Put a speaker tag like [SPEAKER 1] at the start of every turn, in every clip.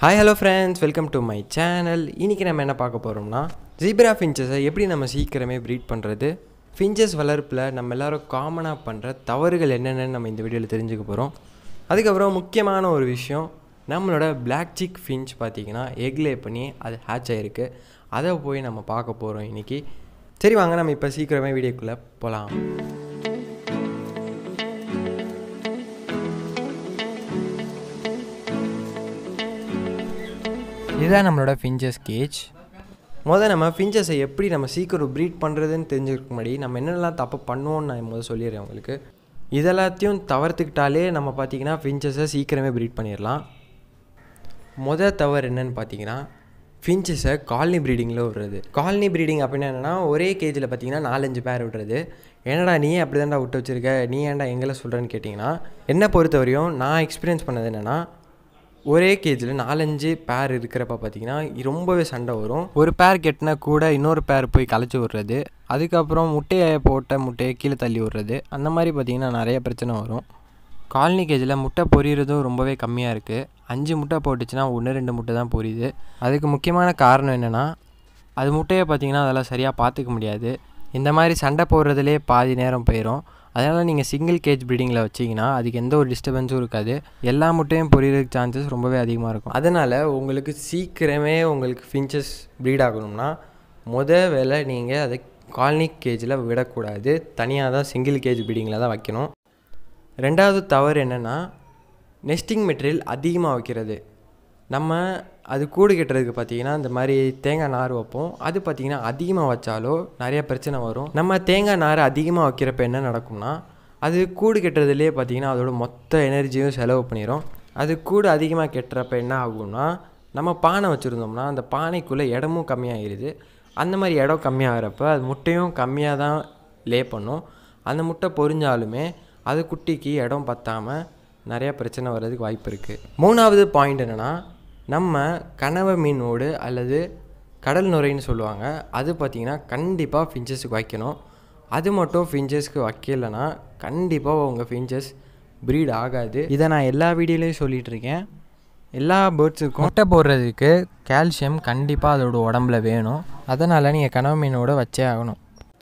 [SPEAKER 1] hi hello friends welcome to my channel இன்றைக்கி நம்ம என்ன பார்க்க போகிறோம்னா ஜீப்ரா ஃபின்ச்சஸை எப்படி நம்ம சீக்கிரமே ப்ரீட் பண்ணுறது ஃபின்ச்சஸ் வளர்ப்பில் நம்ம எல்லாரும் காமனாக பண்ணுற தவறுகள் என்னென்னு நம்ம இந்த வீடியோவில் தெரிஞ்சுக்க போகிறோம் அதுக்கப்புறம் முக்கியமான ஒரு விஷயம் நம்மளோட பிளாக் சிக் ஃபின்ச் பார்த்தீங்கன்னா எக் லே பண்ணி அது ஹேட்ச் ஆகிருக்கு அதை போய் நம்ம பார்க்க போகிறோம் இன்றைக்கி சரி வாங்க நம்ம இப்போ சீக்கிரமே வீடியோக்குள்ளே போகலாம் இதுதான் நம்மளோட ஃபின்ச்சஸ் கேஜ் முதல் நம்ம ஃபின்ச்சஸை எப்படி நம்ம சீக்கிரம் ப்ரீட் பண்ணுறதுன்னு தெரிஞ்சுக்க முன்னாடி நம்ம என்னென்னலாம் தப்பு பண்ணுவோம்னு நான் முதல் சொல்லிடுறேன் உங்களுக்கு இதெல்லாத்தையும் தவிர்த்துக்கிட்டாலே நம்ம பார்த்தீங்கன்னா ஃபின்ச்சஸை சீக்கிரமே ப்ரீட் பண்ணிடலாம் முதல் தவறு என்னன்னு பார்த்தீங்கன்னா ஃபின்ச்சஸை காலனி ப்ரீடிங்கில் விடுறது காலனி ப்ரீடிங் அப்படின்னா என்னென்னா ஒரே கேஜில் பார்த்தீங்கன்னா நாலஞ்சு பேர் விடுறது என்னடா நீ அப்படி தான்டா விட்டு வச்சிருக்க நீ ஏன்டா எங்களை சொல்கிறேன்னு கேட்டிங்கன்னா என்னை பொறுத்தவரையும் நான் எக்ஸ்பீரியன்ஸ் பண்ணது என்னென்னா ஒரே கேஜில் நாலஞ்சு பேர் இருக்கிறப்ப பார்த்தீங்கன்னா ரொம்பவே சண்டை வரும் ஒரு பேர் கெட்டினா கூட இன்னொரு பேர் போய் கலைச்சி விட்றது அதுக்கப்புறம் முட்டையை போட்ட முட்டையை கீழே தள்ளி விட்றது அந்த மாதிரி பார்த்தீங்கன்னா நிறைய பிரச்சனை வரும் காலனி கேஜில் முட்டை பொரியிறதும் ரொம்பவே கம்மியாக இருக்குது அஞ்சு முட்டை போட்டுச்சுன்னா ஒன்று ரெண்டு முட்டை தான் பொரியுது அதுக்கு முக்கியமான காரணம் என்னென்னா அது முட்டையை பார்த்தீங்கன்னா அதெல்லாம் சரியாக பார்த்துக்க முடியாது இந்த மாதிரி சண்டை போடுறதுலே பாதி நேரம் போயிடும் அதனால் நீங்கள் சிங்கிள் கேஜ் ப்ரீடிங்கில் வச்சிங்கன்னா அதுக்கு எந்த ஒரு டிஸ்டர்பன்ஸும் இருக்காது எல்லா முட்டையும் பொரியறதுக்கு சான்சஸ் ரொம்பவே அதிகமாக இருக்கும் அதனால் உங்களுக்கு சீக்கிரமே உங்களுக்கு ஃபின்ச்சஸ் ப்ரீட் ஆகணும்னா முத வேலை நீங்கள் அதை காலனி கேஜில் விடக்கூடாது தனியாக தான் சிங்கிள் கேஜ் ப்ரீடிங்கில் தான் வைக்கணும் ரெண்டாவது தவறு என்னென்னா நெஸ்டிங் மெட்டீரியல் அதிகமாக வைக்கிறது நம்ம அது கூடு கட்டுறதுக்கு பார்த்தீங்கன்னா இந்த மாதிரி தேங்காய் நார் வைப்போம் அது பார்த்திங்கன்னா அதிகமாக வச்சாலோ நிறைய பிரச்சனை வரும் நம்ம தேங்காய் நார் அதிகமாக வைக்கிறப்ப என்ன நடக்கும்னா அது கூடு கட்டுறதுலேயே பார்த்திங்கன்னா அதோட மொத்த எனர்ஜியும் செலவு பண்ணிடும் அது கூடு அதிகமாக கெட்டுறப்ப என்ன ஆகும்னா நம்ம பானை வச்சுருந்தோம்னா அந்த பானைக்குள்ளே இடமும் கம்மியாகிடுது அந்த மாதிரி இடம் கம்மியாகிறப்ப அது முட்டையும் கம்மியாக தான் லே பண்ணும் அந்த முட்டை பொரிஞ்சாலுமே அது குட்டிக்கு இடம் பத்தாமல் நிறையா பிரச்சனை வர்றதுக்கு வாய்ப்பு இருக்குது மூணாவது பாயிண்ட் என்னென்னா நம்ம கனவை மீனோடு அல்லது கடல் நுரைன்னு சொல்லுவாங்க அது பார்த்திங்கன்னா கண்டிப்பாக ஃபின்ச்சஸுக்கு வைக்கணும் அது மட்டும் ஃபின்ச்சஸ்க்கு வைக்கலைன்னா கண்டிப்பாக உங்கள் ஃபின்ச்சஸ் ப்ரீட் ஆகாது இதை நான் எல்லா வீடியோலையும் சொல்லிகிட்டு இருக்கேன் எல்லா பேர்ட்ஸுக்கும் முட்டை போடுறதுக்கு கால்சியம் கண்டிப்பாக அதோட உடம்புல வேணும் அதனால் நீங்கள் கனவு மீனோட வச்சே ஆகணும்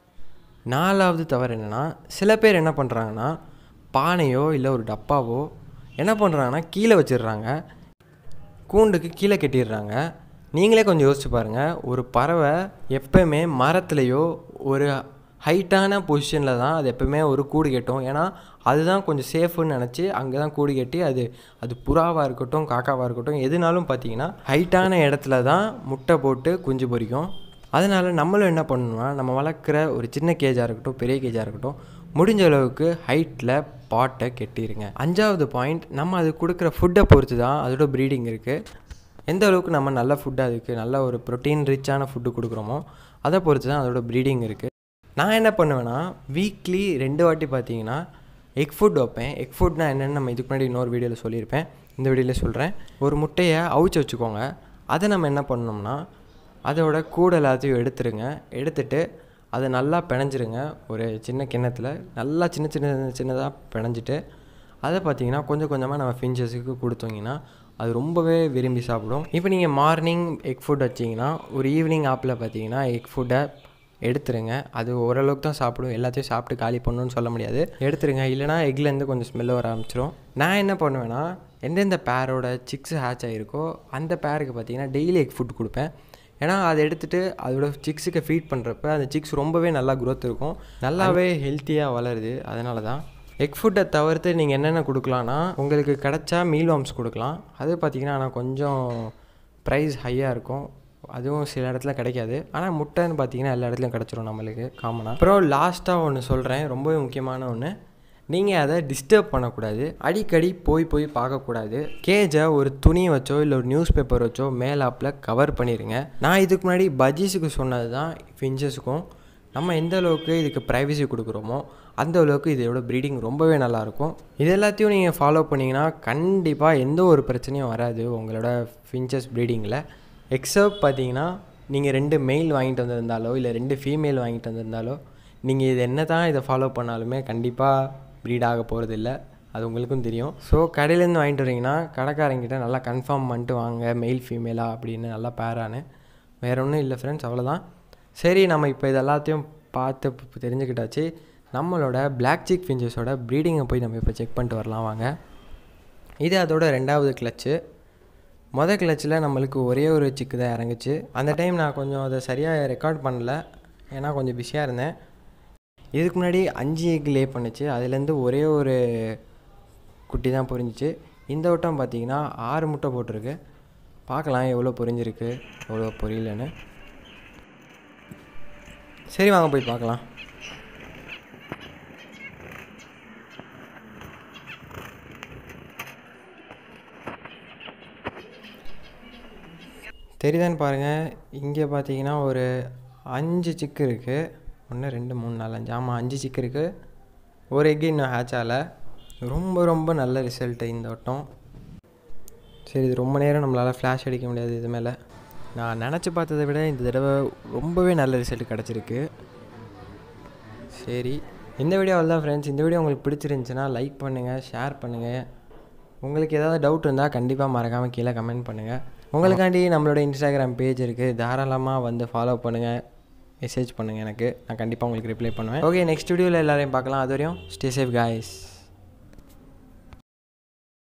[SPEAKER 1] நாலாவது தவறு என்னென்னா சில பேர் என்ன பண்ணுறாங்கன்னா பானையோ இல்லை ஒரு டப்பாவோ என்ன பண்ணுறாங்கன்னா கீழே வச்சிடுறாங்க கூண்டுக்கு கீழே கட்டிடுறாங்க நீங்களே கொஞ்சம் யோசிச்சு பாருங்கள் ஒரு பறவை எப்போவுமே மரத்துலேயோ ஒரு ஹைட்டான பொசிஷனில் தான் அது எப்போவுமே ஒரு கூடு கட்டும் ஏன்னா அதுதான் கொஞ்சம் சேஃப்னு நினச்சி அங்கே தான் கூடு கட்டி அது அது புறாவாக இருக்கட்டும் காக்காவாக இருக்கட்டும் எதுனாலும் பார்த்தீங்கன்னா ஹைட்டான இடத்துல தான் முட்டை போட்டு குஞ்சு பொரிக்கும் அதனால் நம்மளும் என்ன பண்ணணும்னா நம்ம வளர்க்குற ஒரு சின்ன கேஜாக இருக்கட்டும் பெரிய கேஜாக இருக்கட்டும் முடிஞ்ச அளவுக்கு ஹைட்டில் பாட்டை கெட்டிருங்க அஞ்சாவது பாயிண்ட் நம்ம அது கொடுக்குற ஃபுட்டை பொறுத்து தான் அதோட ப்ரீடிங் இருக்குது எந்த அளவுக்கு நம்ம நல்ல ஃபுட்டு அதுக்கு நல்ல ஒரு ப்ரோட்டீன் ரிச்சான ஃபுட்டு கொடுக்குறோமோ அதை பொறுத்து தான் அதோட ப்ரீடிங் இருக்குது நான் என்ன பண்ணுவேன்னா வீக்லி ரெண்டு வாட்டி பார்த்தீங்கன்னா எக் ஃபுட் வைப்பேன் எக் ஃபுட்னா என்னென்னு நம்ம இதுக்கு முன்னாடி இன்னொரு வீடியோவில் சொல்லியிருப்பேன் இந்த வீடியோவில் சொல்கிறேன் ஒரு முட்டையை அவிச்சு வச்சுக்கோங்க அதை நம்ம என்ன பண்ணோம்னா அதோட கூட எல்லாத்தையும் எடுத்துருங்க எடுத்துட்டு அதை நல்லா பிணைஞ்சிருங்க ஒரு சின்ன கிண்ணத்தில் நல்லா சின்ன சின்ன சின்னதாக பிணைஞ்சிட்டு அதை பார்த்தீங்கன்னா கொஞ்சம் கொஞ்சமாக நம்ம ஃபின்ச்சஸுக்கு கொடுத்தோங்கன்னா அது ரொம்பவே விரும்பி சாப்பிடும் இப்போ நீங்கள் மார்னிங் எக் ஃபுட் வச்சிங்கன்னா ஒரு ஈவினிங் ஆப்பில் பார்த்தீங்கன்னா எக் ஃபுட்டை எடுத்துருங்க அது ஓரளவுக்கு தான் சாப்பிடும் எல்லாத்தையும் சாப்பிட்டு காலி பண்ணணும்னு சொல்ல முடியாது எடுத்துருங்க இல்லைனா எக்லேருந்து கொஞ்சம் ஸ்மெல்ல வர ஆரம்பிச்சிடும் நான் என்ன பண்ணுவேன்னா எந்தெந்த பேரோட சிக்ஸ் ஹேட்ச் ஆகிருக்கோ அந்த பேருக்கு பார்த்தீங்கன்னா டெய்லி எக் ஃபுட் கொடுப்பேன் ஏன்னா அதை எடுத்துகிட்டு அதோட சிக்ஸுக்கு ஃபீட் பண்ணுறப்ப அந்த சிக்ஸ் ரொம்பவே நல்லா க்ரோத் இருக்கும் நல்லாவே ஹெல்த்தியாக வளருது அதனால தான் எக் ஃபுட்டை தவிர்த்து நீங்கள் என்னென்ன கொடுக்கலான்னா உங்களுக்கு கிடச்சா மீல் வார்ம்ஸ் கொடுக்கலாம் அது பார்த்திங்கன்னா ஆனால் கொஞ்சம் ப்ரைஸ் ஹையாக இருக்கும் அதுவும் சில இடத்துல கிடைக்காது ஆனால் முட்டைன்னு பார்த்தீங்கன்னா எல்லா இடத்துலையும் கிடச்சிரும் நம்மளுக்கு காமனாக அப்புறம் லாஸ்ட்டாக ஒன்று சொல்கிறேன் ரொம்பவே முக்கியமான ஒன்று நீங்கள் அதை டிஸ்டர்ப் பண்ணக்கூடாது அடிக்கடி போய் போய் பார்க்கக்கூடாது கேஜை ஒரு துணி வச்சோ இல்லை ஒரு நியூஸ் பேப்பர் வச்சோ மேலாப்பில் கவர் பண்ணிடுங்க நான் இதுக்கு முன்னாடி பஜ்ஜீஸுக்கு சொன்னது தான் ஃபின்ச்சஸுக்கும் நம்ம எந்த அளவுக்கு இதுக்கு ப்ரைவசி கொடுக்குறோமோ அந்த அளவுக்கு இதோட ப்ரீடிங் ரொம்பவே நல்லாயிருக்கும் இது எல்லாத்தையும் நீங்கள் ஃபாலோ பண்ணிங்கன்னா கண்டிப்பாக எந்த ஒரு பிரச்சனையும் வராது உங்களோட ஃபின்ச்சஸ் ப்ரீடிங்கில் எக்ஸப்ட் பார்த்தீங்கன்னா நீங்கள் ரெண்டு மெயில் வாங்கிட்டு வந்திருந்தாலோ இல்லை ரெண்டு ஃபீமேல் வாங்கிட்டு வந்திருந்தாலோ நீங்கள் இது என்ன தான் இதை ஃபாலோ பண்ணாலுமே கண்டிப்பாக ப்ரீட் ஆக போகிறது இல்லை அது உங்களுக்கும் தெரியும் ஸோ கடையிலேருந்து வாங்கிட்டு வரீங்கன்னா கடைக்காரங்கிட்ட நல்லா கன்ஃபார்ம் பண்ணிட்டு வாங்க மெயில் ஃபீமேலா அப்படின்னு நல்லா பேரானு வேற ஒன்றும் இல்லை ஃப்ரெண்ட்ஸ் அவ்வளோதான் சரி நம்ம இப்போ இது எல்லாத்தையும் பார்த்து இப்போ தெரிஞ்சுக்கிட்டாச்சு நம்மளோட பிளாக் சிக் ஃபிஞ்சஸோட ப்ரீடிங்கை போய் நம்ம இப்போ செக் பண்ணிட்டு வரலாம் வாங்க இது அதோட ரெண்டாவது கிளச்சு மொதல் கிளச்சில் நம்மளுக்கு ஒரே ஒரு சிக்கு தான் இறங்குச்சு அந்த டைம் நான் கொஞ்சம் அதை சரியாக ரெக்கார்ட் பண்ணல ஏன்னா கொஞ்சம் பிஸியாக இருந்தேன் இதுக்கு முன்னாடி அஞ்சு எக் லே பண்ணுச்சு அதுலேருந்து ஒரே ஒரு குட்டி தான் பொரிஞ்சிச்சு இந்த வட்டம் பார்த்தீங்கன்னா ஆறு முட்டை போட்டிருக்கு பார்க்கலாம் எவ்வளோ பொரிஞ்சிருக்கு எவ்வளோ பொரியலன்னு சரி வாங்க போய் பார்க்கலாம் தெரியுதான்னு பாருங்கள் இங்கே பார்த்தீங்கன்னா ஒரு அஞ்சு சிக்கு இருக்குது ஒன்று ரெண்டு மூணு நாலு அஞ்சு ஆமாம் அஞ்சு சிக்கு இருக்குது ஒரு எக்கு இன்னும் ஹேட்ச் ஆகலை ரொம்ப ரொம்ப நல்ல ரிசல்ட்டு இந்த வட்டம் சரி இது ரொம்ப நேரம் நம்மளால் ஃப்ளாஷ் அடிக்க முடியாது இது மேலே நான் நினச்சி பார்த்ததை விட இந்த தடவை ரொம்பவே நல்ல ரிசல்ட் கிடச்சிருக்கு சரி இந்த வீடியோ தான் ஃப்ரெண்ட்ஸ் இந்த வீடியோ உங்களுக்கு பிடிச்சிருந்துச்சுன்னா லைக் பண்ணுங்கள் ஷேர் பண்ணுங்கள் உங்களுக்கு ஏதாவது டவுட் இருந்தால் கண்டிப்பாக மறக்காமல் கீழே கமெண்ட் பண்ணுங்கள் உங்களுக்காண்டி நம்மளோட இன்ஸ்டாகிராம் பேஜ் இருக்குது தாராளமாக வந்து ஃபாலோ பண்ணுங்கள் மெசேஜ் பண்ணுங்கள் எனக்கு நான் கண்டிப்பாக உங்களுக்கு ரிப்ளை பண்ணுவேன் ஓகே நெக்ஸ்ட் வீடியோவில் எல்லாரையும் பார்க்கலாம் அது வரையும் ஸ்டே சேஃப் காய்ஸ்